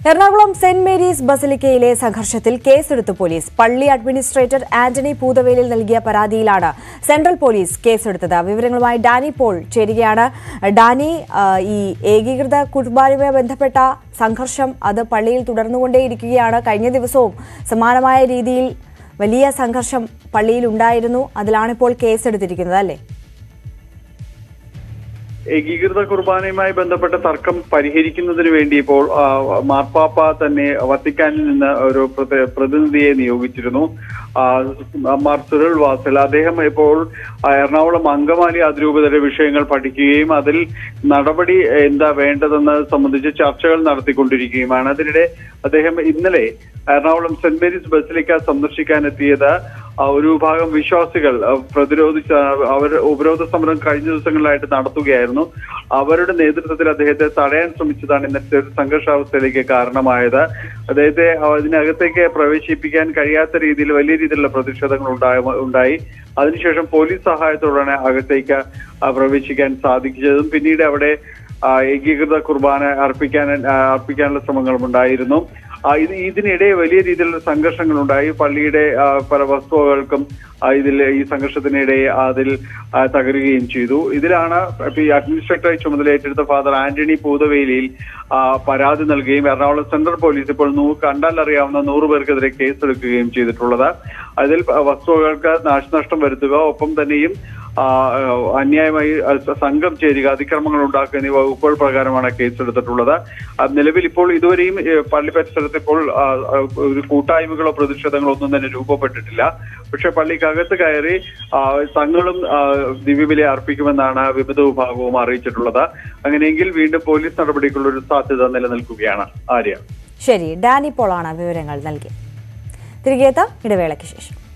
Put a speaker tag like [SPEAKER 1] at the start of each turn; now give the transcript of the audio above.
[SPEAKER 1] Ernakulam saint Mary's ബസലിക്കയിലെ സംഘർഷത്തിൽ കേസെടുത്തു police പള്ളി അഡ്മിനിസ്ട്രേറ്റർ ആന്റണി പൂതവേലിൽ നൽകിയ പരാതിയിലാണ് സെൻട്രൽ പോലീസ് കേസെടുത്തത് വിവരങ്ങളുമായി ഡാനി പോൾ ചേരുകയാണ് ഡാനി ആ, ഈ ഏകീകൃത കുർബാനയുമായി ബന്ധപ്പെട്ട സംഘർഷം അത് പള്ളിയിൽ തുടർന്നുകൊണ്ടേയിരിക്കുകയാണ് കഴിഞ്ഞ ദിവസവും സമാനമായ രീതിയിൽ വലിയ സംഘർഷം പള്ളിയിൽ ഉണ്ടായിരുന്നു അതിലാണിപ്പോൾ കേസെടുത്തിരിക്കുന്നത് അല്ലേ
[SPEAKER 2] ഏകീകൃത കുർബാനയുമായി ബന്ധപ്പെട്ട തർക്കം പരിഹരിക്കുന്നതിന് വേണ്ടി ഇപ്പോൾ ആ, മാർപ്പാപ്പ തന്നെ വത്തിക്കാനിൽ നിന്ന് ഒരു പ്രതി- പ്രതിനിധിയെ നിയോഗിച്ചിരുന്നു ആ, മാർ സുരൽ വാസൽ അദ്ദേഹം ഇപ്പോൾ ആ, എറണാകുളം അങ്കമാലി അതിരൂപതയുടെ വിഷയങ്ങൾ പഠിക്കുകയും അതിൽ നടപടി എന്താ വേണ്ടതെന്ന് സംബന്ധിച്ച് ചർച്ചകൾ നടത്തിക്കൊണ്ടിരിക്കുകയുമാണ് അതിനിടെ അദ്ദേഹം ഇന്നലെ എറണാകുളം സെന്റ് മേരീസ് ബസിലിക്ക സന്ദർശിക്കാൻ എത്തിയത് ആ, ഒരു വിഭാഗം വിശ്വാസികൾ ആ, പ്രതിരോധിച്ച അവർ ഉപരോധ സമരം കഴിഞ്ഞ ദിവസങ്ങളിലായിട്ട് നടത്തുകയായിരുന്നു അവരുടെ നേതൃത്വത്തിൽ അദ്ദേഹത്തെ തടയാൻ ശ്രമിച്ചതാണ് ഇന്നത്തെ ഒരു സംഘർഷാവസ്ഥയിലേക്ക് കാരണമായത് അദ്ദേഹത്തെ അതിനകത്തേക്ക് പ്രവേശിപ്പിക്കാൻ കഴിയാത്ത രീതിയിൽ വലിയ രീതിയിലുള്ള പ്രതിഷേധങ്ങൾ ഉണ്ടായ ഉണ്ടായി അതിനുശേഷം പോലീസ് സഹായത്തോടെയാണ് അകത്തേക്ക് ആ, പ്രവേശിക്കാൻ സാധിച്ചതും പിന്നീട് അവിടെ ആ, ഏകീകൃത കുർബാന അർപ്പിക്കാൻ ആ, അർപ്പിക്കാനുള്ള ശ്രമങ്ങളും ഉണ്ടായിരുന്നു ആ, ഇത് ഇതിനിടെ വലിയ രീതിയിലുള്ള സംഘർഷങ്ങൾ ഉണ്ടായി പള്ളിയുടെ ആ, പല വസ്തുവകൾക്കും ആ, ഇതിൽ ഈ സംഘർഷത്തിനിടെ അതിൽ ആ, തകരുകയും ചെയ്തു ഇതിലാണ് ഇപ്പൊ ഈ അഡ്മിനിസ്ട്രേറ്ററായി ചുമതലയേറ്റെടുത്ത ഫാദർ ആന്റണി പൂതവേലിയിൽ ആ, പരാതി നൽകുകയും എറണാകുളം സെൻട്രൽ പോലീസ് ഇപ്പോൾ നൂ കണ്ടാൽ അറിയാവുന്ന നൂറ് പേർക്കെതിരെ കേസെടുക്കുകയും ചെയ്തിട്ടുള്ളത് അതിൽ വസ്തുവകൾക്ക് നാശനഷ്ടം വരുത്തുക ഒപ്പം തന്നെയും ആ, അന്യായമായി അ- സംഘം ചേരുക അതിക്രമങ്ങൾ ഉണ്ടാക്കുക എന്നീ വകുപ്പുകൾ പ്രകാരമാണ് കേസെടുത്തിട്ടുള്ളത് ആ, നിലവിൽ ഇപ്പോൾ ഇതുവരെയും ഏ, പള്ളി പരിസരത്ത് ഇപ്പോൾ ആ, ആ, ഒരു കൂട്ടായ്മകളോ പ്രതിഷേധങ്ങളോ ഒന്നും തന്നെ രൂപപ്പെട്ടിട്ടില്ല പക്ഷെ പള്ളിക്കകത്ത് കയറി ആ, തങ്ങളും ആ, ദിവ്യബലി അർപ്പിക്കുമെന്നാണ് വിവിധ വിഭാഗവും അറിയിച്ചിട്ടുള്ളത് അങ്ങനെയെങ്കിൽ വീണ്ടും പോലീസ് നടപടിക്കുള്ള ഒരു സാധ്യത നിലനിൽക്കുകയാണ് ആര്യ
[SPEAKER 1] ശരി ഡാനി പോളാണ് വിവരങ്ങൾ നൽകി തിരികെ എത്താം ഇടവേളയ്ക്ക് ശേഷം